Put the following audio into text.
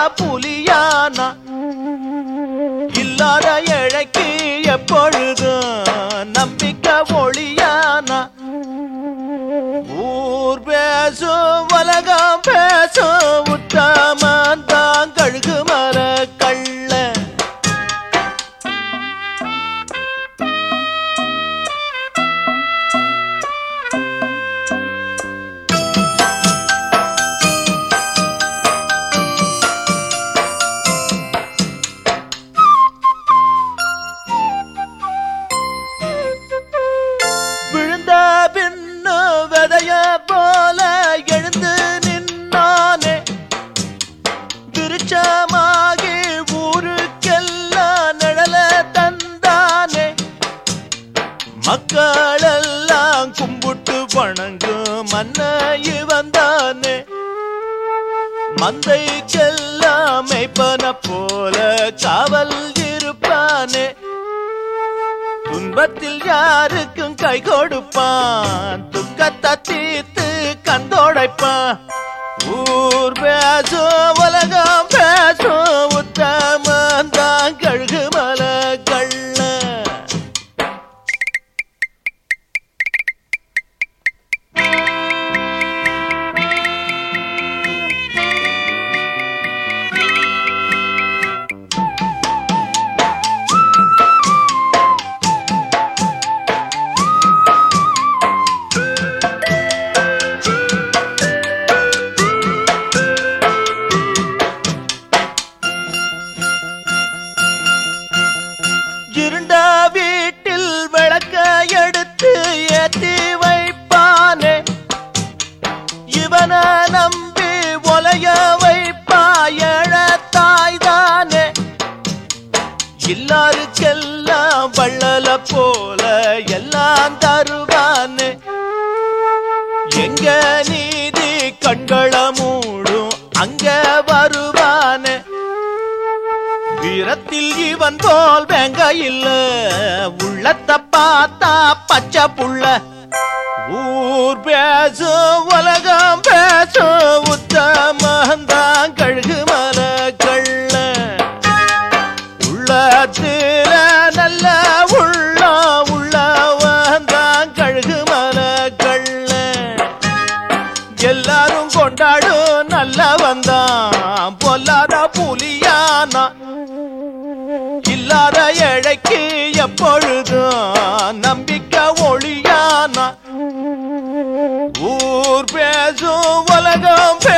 புலியானா இல்லாத ஏழைக்கு எப்பொழுதும் நம்பிக்கை ஒளியானா ஊர் பேசும் உலகம் பேசும் உத்தமன் தான் கழுகு மர கள்ள விழுந்த பின்னு விதைய போல எழுந்து நின்னானே விருட்சமாகி ஊருக்கெல்லாம் நிழல தந்தானே மக்களெல்லாம் கும்பிட்டு வணங்கும் மன்னை வந்தானே மந்தைக்கெல்லாம் மெய்ப்பன போல காவல் இருப்பானே துன்பத்தில் யாருக்கும் கை கொடுப்பான் துக்கத்தை தீர்த்து கந்தோடைப்பான் ஊர் பேசும் உலகம் பேசும் உத்தமன் தான் கழுகு மல கள்ள இருண்ட வீட்டில் விளக்க எடுத்து ஏற்றி வைப்பானே இவனை நம்பி ஒலைய வைப்பா ஏழத்தாய் தானே எல்லாருக்கெல்லாம் வள்ளல போல எல்லாம் தருவானே எங்க நீதி கண்கள மூடும் அங்க வருவானே வீரத்தில் இவன் போல் வெங்க இல்ல உள்ளத்தை பார்த்தா பச்சை புள்ள ஊர் பேசும் உலகம் பேசும் உத்தமந்தான் கழுகு மல கள்ள உள்ளத்துல நல்ல உள்ள உள்ளவந்தான் கழுகு மல கள்ள எல்லாரும் கொண்டாடும் நல்லவந்தான் பொல்லாத புலியானா இல்லாத ஏழைக்கு எப்பொழுதும் நம்பிக்கை ஒளியானா ஊர் பேசும் உலகம்